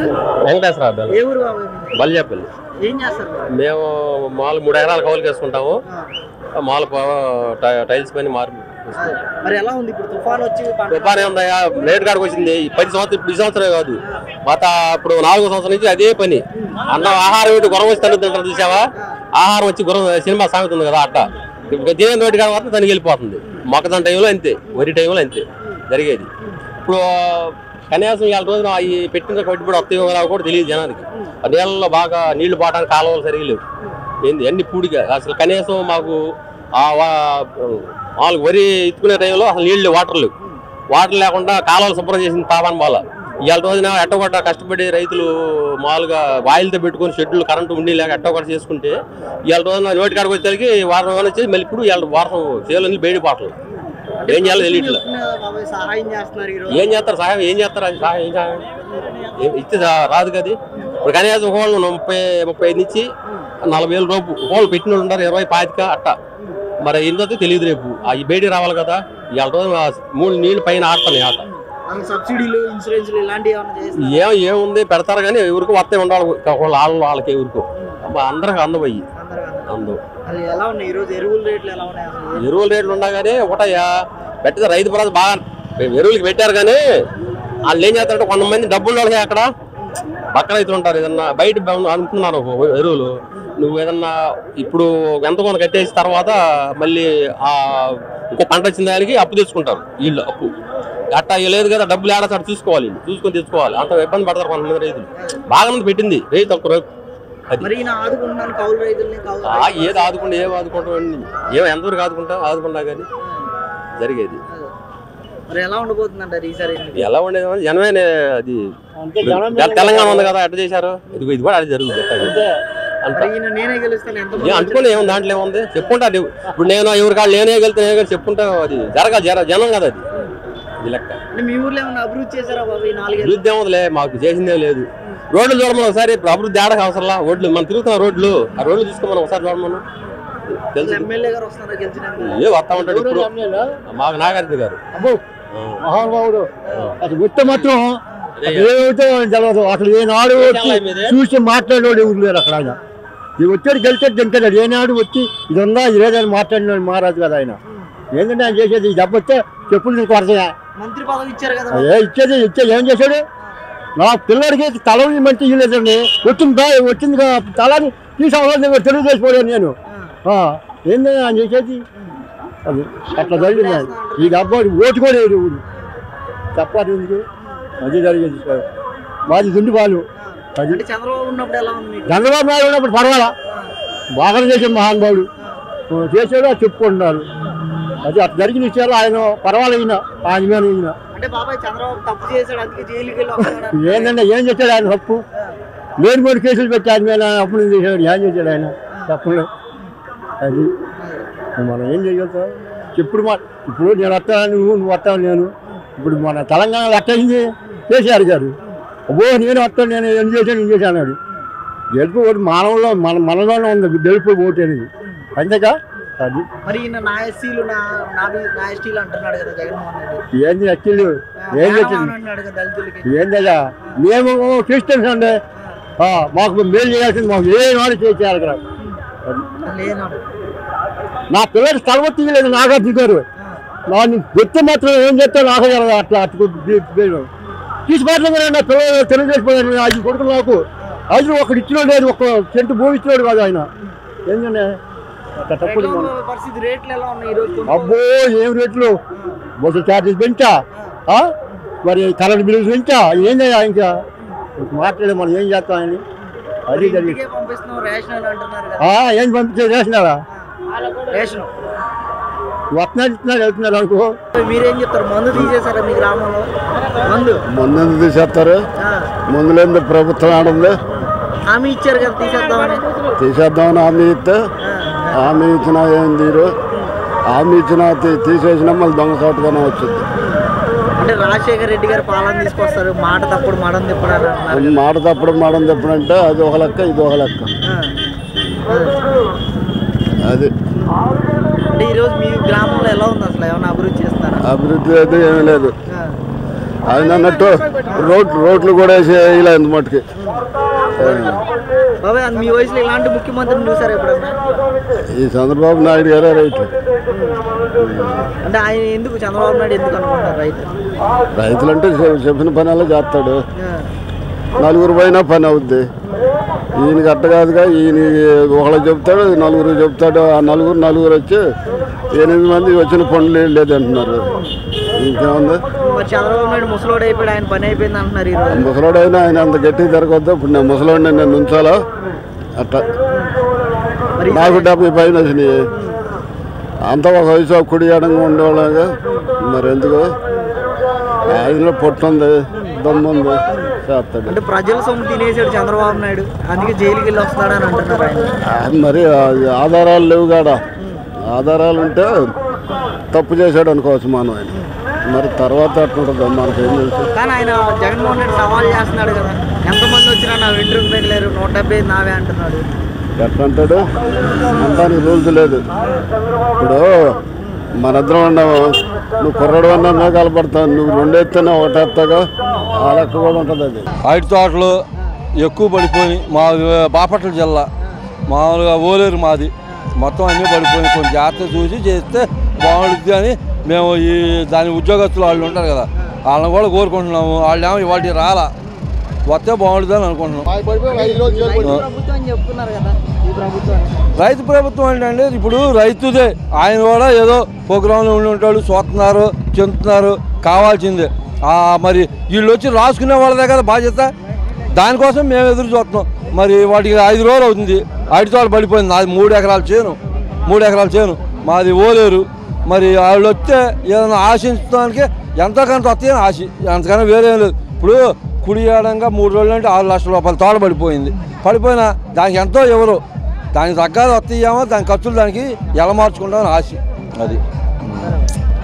వెంకటేశ్వర ఏ ఊరు బాబాయ్ మీది? బల్జాపల్లి ఏం చేస్తారు మీరు? మేము మాలు మూడు ఎకరాలు కౌలుకి వేసుకుంటాము ఆ, మాలు ప- టై- టైల్స్ పని మారు అదే. మరి ఎలా ఉంది ఇప్పుడు తుఫాన్ వచ్చి పంట తుఫాన్ ఉందయ్యా రేట్ కాడికి వచ్చింది ఈ పది సంవత్సరం ఇప్పుడు ఈ సంవత్సరం కాదు గత ఇప్పుడు నాలుగో సంవత్సరం నుంచి అదే పని అన్న ఆహారం ఏంటి గురం వచ్చి తను తింటారు చూసావా ఆహారం వచ్చి గురం సినిమా సాగుతుంది కదా అట్ట ఇప్పుడు దేని నోటి కాడ మాత్రం తనకి వెళ్ళిపోతుంది మొక్కజొన్న టైంలో అంతే వరి టైంలో అంతే జరిగేది ఇప్పుడు కనీసం ఇవాళ రోజున ఈ పెట్టిన కట్టుబడి వస్తాయో రావో కూడా తెలియదు జనానికి ఆ నీళ్ళలో బాగా నీళ్లు పోవడానికి కాలువలు సరిగా లేవు ఏంది అన్ని పూడిగా అసలు కనీసం మాకు ఆ వా- వాళ్ళకి వరి ఎత్తుకునే టైంలో అసలు నీళ్ళు వాటర్ లేవు వాటర్ లేకుండా కాలువలు శుభ్రం చేసిన తాపాన్ బాల ఇవాళ రోజున ఎట్టగొట్ట కష్టపడి రైతులు మామూలుగా వాయిల్తో పెట్టుకొని షెడ్యూల్ కరెంటు ఉండి లేక ఎట్టగొట్ట చేసుకుంటే ఇవాళ రోజున నోటి కాడికి వచ్చేసరికి వారం రోజులు వచ్చి మళ్ళీ ఇప్పుడు ఇవాళ వారం చేయాలని బయట పాటలు ఏం చేయాలో తెలియట్లేదు చెప్తున్నారు బాబాయ్ సహాయం చేస్తున్నారు ఈ రోజు ఏం చేస్తారు సహాయం ఏం చేస్తారు అది సహాయం ఏం సహాయం ఏం- ఇచ్చి రా- రాదు కదా ఇప్పుడు కనీసం ఒకళ్ళు ముప్పై ముప్పై ఐదు నుంచి నలభై వేల రూపు ఒకళ్ళు పెట్టిన వాళ్ళు ఉంటారు ఇరవై పాతిక అట్ట మరి ఏంటో తెలియదు రేపు ఆ ఈ బయటికి రావాలి కదా ఇవాళ రోజు ఆ మూడు నీళ్ళు పైన ఆడుతున్నాయి ఆట వాళ్ళకి సబ్సిడీలు ఇన్సూరెన్స్లు ఇలాంటివి ఏమైనా చేస్తారు ఏం ఏముంది పెడతారు కానీ ఎవరికి వస్తే ఉండాలి ఒకళ్ళు వాళ్ళ వాళ్ళకి ఎవరికో అందరికి అందబోయి అందు అది ఎలా ఉన్నాయి ఈ రోజు ఎరువుల రేట్లు ఎలా ఉన్నాయి అసలు ఎరువుల రేట్లు ఉండగానే ఒకటయ్యా పెట్టిన రైతు భరోసా బాగా ఎరువులకి పెట్టారు కానీ వాళ్ళు ఏం చేస్తారంటే కొంతమంది డబ్బులు వాళ్ళకి అక్కడ పక్క రైతులు ఉంటారు ఏదన్నా బయట బ- అనుకున్నారు ఒక ఎరువులు నువ్వు ఏదన్నా ఇప్పుడు ఎంత కొంత కట్టేసిన తర్వాత మళ్ళీ ఆ ఇంకో పంట వచ్చిన దానికి అప్పు తెచ్చుకుంటారు వీళ్ళు అప్పు అట్టా ఇక లేదు కదా డబ్బులు ఏడాది చూసుకోవాలి వీళ్ళు. చూసుకొని తెచ్చుకోవాలి అంత ఇబ్బంది పడతారు కొంతమంది రైతులు బాగా మంది పెట్టింది రైతు ఒక్క రైతు అది మరి ఈయన ఆదుకుంటున్నాను కౌలు రైతుల్ని కౌలు ఆ, ఏది ఆదుకుంటే ఏం ఆదుకుంటాం అండి ఏం ఎంతవరకు ఆదుకుంటాం ఆదుకున్నా కానీ జరిగేది అదే. మరి ఎలా ఉండబోతుంది అంటారు ఈసారి ఎన్నికలు? ఎలా ఉండేది అంటే జనమే నే- అది తె- తెలంగాణ ఉంది కదా ఎట్లా చేశారు ఇది ఇది కూడా అది జరుగుతుంది అంత మరి ఈయన నేనే గెలుస్తాను ఎంత ఏం అనుకుని ఏం దాంట్లో ఏముంది చెప్పుకుంటా అది ఇప్పుడు నేను ఎవరి కాళ్ళు నేనే వెళ్తే నేను కానీ చెప్పుకుంటా అది జరగాలి జర జనం కదా అది ఇది లెక్క అంటే మీ ఊర్లో ఏమైనా అభివృద్ధి చేశారా బాబు ఈ నాలుగేళ్ళు అభివృద్ధి ఏముందిలే మాకు చేసిందే లేదు రోడ్లు చూడమని ఒకసారి ఇప్పుడు అభివృద్ధి ఆడక అవసరంలా రోడ్లు మనం తిరుగుతున్నాం రోడ్లు ఆ రోడ్లు చూసుకోమని ఒకసారి చూడమను తెలుసు ఎమ్మెల్యే గారు వస్తున్నారా గెలిచిన ఎమ్మెల్యే ఏ వస్తా ఉంటాడు ఇప్పుడు మాకు నాగార్జున గారు అబ్బో ఆ. మహానుభావుడు అసలు గుర్తు మాత్రం అదే అసలు ఏమవుతో తెలవదు అసలు ఏనాడు వచ్చి తెలవదు మీదే? చూసి మాట్లాడేవాడు ఎవరు లేరు అక్కడ ఆయన ఇది వచ్చాడు గెలిచాడు తింటాడు ఏనాడు వచ్చి ఇది ఉందా ఇది లేదని మాట్లాడినాడు మహారాజు కదా ఆయన ఏంటంటే ఆయన చేసేది ఈ దెబ్బ వస్తే చెప్పులు నీకు కొడతాయా మంత్రి పదవి ఇచ్చారు కదా ఏ ఇచ్చేది ఇచ్చేది ఏం చేశాడు నా పిల్లడికి తల మంచి ఇవ్వలేదండి వచ్చింది వచ్చింది కదా, తలని తీసి అవసరం తెలుగుదేసిపోయాను నేను ఆ, ఏంది ఆయన చేసేది అది అట్లా జరిగింది ఆయన. ఈ డబ్బాడు ఓటు కూడా వేయడు ఊరు చెప్పాలి ఎందుకు అది జరిగేది సార్. మాది దుండి పాలు అది అంటే చంద్రబాబు ఉన్నప్పుడు ఎలా ఉంది మీకు చంద్రబాబు నాయుడు ఉన్నప్పుడు పర్వాలా బాగా చేసాడు మహానుభావుడు ఆ, చేసాడు అది చెప్పుకుంటున్నారు అది అట్లా జరిగిన విషయాలు ఆయన పర్వాలేదు ఈయన ఆయన మీద ఈయన అంటే బాబాయ్ చంద్రబాబు తప్పు చేశాడు అందుకే జైలుకి వెళ్ళి వస్తున్నాడు ఏంటంటే ఏం చేశాడు ఆయన తప్పు లేని మూడు కేసులు పెట్టి ఆయన మీద అప్పుడు చేశాడు ఏం చేశాడు ఆయన చెప్పండి అది మనం ఏం చేయగలుగుతాం ఇప్పుడు మా ఇప్పుడు నేను వస్తాను నువ్వు నువ్వు వస్తావు నేను ఇప్పుడు మన తెలంగాణలో ఎట్టయింది కేసీఆర్ గారు అబ్బో నేను వస్తాను నేను ఏం చేశాను ఏం చేశాను అన్నాడు గెలుపు ఓటు మానవులో మన మనలోనే ఉంది గెలుపు ఓటు అనేది అంతేకా అది మరి ఈయన నా ఎస్సీలు నా నా బి- నా ఎస్టీలు అంటున్నాడు కదా జగన్మోహన్ రెడ్డి ఏంది అక్కిళ్ళు ఏం న్యాయం చేసింది అని అన్నాడు కదా దళితులకి ఏందయ్యా మేము క్రిస్టియన్స్ అండి ఆ, మాకు మేలు చేయాల్సింది మాకు ఏ నాడు చేయాలి కదా అది. లేనాడు నా పిల్లలు స్థలం తీయలేదు నాగార్జున గారు నాన్ని గుర్తు మాత్రం ఏం చేస్తే నాకు తెలియదు అట్లా అట్లా తీసి మాట్లాడుతున్నా నా పిల్లలు తెలియజేసిపోయాను ఐదు కొడుకులు నాకు ఐదు ఒకటి ఇచ్చినాడు లేదు ఒక సెంటు భూమి ఇచ్చినాడు కాదు ఆయన ఏంటంటే అట్లా తప్పుడు ఎట్లా ఉంది పరిస్థితి రేట్లు ఎలా ఉన్నాయి ఈ రోజు కొనుక్కోలు? అబ్బో ఏం రేట్లు బస్సు ఛార్జెస్ పెంచా ఆ? మరి కరెంట్ బిల్లు పెంచా ఏందయ్యా ఇంకా మాట్లాడే మనం ఏం చేస్తాం ఆయన అది జరిగింది ఇంటికే పంపిస్తున్నాం రేషన్ అని అంటున్నారు కదా ఆ, ఏం పంపించే చేసినారా రేషన్ వస్తున్నాడు ఇస్తున్నాడు వెళ్తున్నాడు అనుకో మీరేం చెప్తారు మందు తీసేశారా మీ గ్రామంలో మందు ముందు తీసేస్తారు ఆ, ముందులేంది ప్రభుత్వం ఆడుంది హామీ ఇచ్చారు కదా తీసేద్దామని తీసేద్దామని హామీ ఇస్తే ఆ, హామీ ఇచ్చిన ఏం తీరు హామీ ఇచ్చిన తీ- తీసేసిన మళ్ళీ దొంగ చోటుగానే వచ్చింది అంటే రాజశేఖర రెడ్డి గారు పాలన తీసుకొస్తారు మాట తప్పుడు మడం తిప్పడు అని అంటున్నారు మాట తప్పుడు మాడం తప్పుడంటే అది ఒక లెక్క ఇది ఒక లెక్క ఆ, ఆ. అది అంటే ఈరోజు మీ గ్రామంలో ఎలా ఉంది అసలు ఏమైనా అభివృద్ధి చేస్తారా అభివృద్ధి అయితే ఏమీ లేదు ఆ, ఆయన అన్నట్టు రోడ్ రోడ్లు కూడా వేసి ఇలా ఇంత మట్టుకి బాబాయ్ మీ వయసులో ఇలాంటి ముఖ్యమంత్రిని చూసారు ఎప్పుడన్నా ఈ చంద్రబాబు నాయుడు గారే రైతు అంటే ఆయన ఎందుకు చంద్రబాబు నాయుడు ఎందుకు అనుకుంటారు రైతు రైతులంటే చె- చెప్పిన పని అలా చేస్తాడు ఆ, నలుగురు పోయినా పని అవుద్ది ఈయనకి అట్ట కాదుగా ఈయన ఒకళ్ళు చెప్తాడు నలుగురు చెప్తాడు ఆ నలుగురు నలుగురు వచ్చి ఎనిమిది మంది వచ్చిన పనులు లేదు అంటున్నారు ఇంకేముంది మరి చంద్రబాబు నాయుడు ముసలోడు అయిపోయాడు ఆయన పని అయిపోయింది అంటున్నారు ఈ రోజు ముసలోడైనా ఆయన అంత గట్టిగా తిరగొద్దు ఇప్పుడు నేను ముసలోడిని నేను ఉంచాలా అట్ట మరి నాకు డెబ్బై పైన వచ్చినాయి అంతా ఒక వయసు ఒక కుడి ఎడంగా ఉండేవాళ్ళగా మరి ఎందుకు ఆయనలో పొట్టు ఉంది దమ్ము ఉంది చేస్తాడు అంటే ప్రజల సొమ్ము తినేసాడు చంద్రబాబు నాయుడు అందుకే జైలుకి వెళ్ళి వస్తాడని అంటున్నారు ఆయన ఆ, మరి అది ఆధారాలు లేవు కాడ ఆధారాలు ఉంటే తప్పు చేశాడు అనుకోవచ్చు మనం ఆయన మరి తర్వాత అట్లుంటుంది మనకేం తెలుసు కానీ ఆయన జగన్మోహన్ రెడ్డి సవాల్ చేస్తున్నాడు కదా ఎంతమంది వచ్చినా నా వెంట్రుకు తగిలేరు నూట డెబ్బై ఐదు నావే అంటున్నాడు ఎట్లంటాడు అంటానికి రూల్స్ లేదు ఇప్పుడు మనిద్దరం ఉన్నాము నువ్వు కుర్రడు అన్నా కలపడతావు నువ్వు రెండెత్తేనే ఒకటేస్తాగా ఆ లెక్క కూడా ఉంటుంది అది అరటి తోటలు ఎక్కువ పడిపోయి మా బాపట్ల జిల్లా మామూలుగా ఓలేరు మాది మొత్తం అన్నీ పడిపోయి కొంచెం జాగ్రత్త చూసి చేస్తే బాగుంటుంది అని మేము ఈ దాని ఉద్యోగస్తులు వాళ్ళు ఉంటారు కదా వాళ్ళని కూడా కోరుకుంటున్నాము వాళ్ళు ఏమో ఇవాళ రాలా వస్తే బాగుంటుంది అని అనుకుంటున్నాం ప్రభుత్వం అని చెప్తున్నారు కదా ఈ ప్రభుత్వం రైతు ప్రభుత్వం ఏంటంటే ఇప్పుడు రైతుదే ఆయన కూడా ఏదో ప్రోగ్రాంలో ఉండి ఉంటాడు చూస్తున్నారు చెందుతున్నారు కావాల్సిందే ఆ, మరి వీళ్ళు వచ్చి రాసుకునే వాళ్ళదే కదా బాధ్యత దానికోసం మేము ఎదురు చూస్తున్నాం మరి వాటికి ఐదు రోజులు అవుతుంది అరటి తోట పడిపోయింది నాది మూడు ఎకరాల చేను మూడు ఎకరాల చేను మాది ఓలేరు మరి వాళ్ళు వస్తే ఏదైనా ఆశించడానికి ఎంతో కొంత వస్తాయని ఆశ అంతకన్నా వేరే ఏం లేదు ఇప్పుడు కుడి ఏడంగా మూడు రోజులు అంటే ఆరు లక్షల రూపాయలు తోట పడిపోయింది పడిపోయినా దానికి ఎంతో ఎవరు దానికి తగ్గదు వస్తాయేమో దాని ఖర్చులు దానికి ఎలా మార్చుకుంటామని ఆశ అది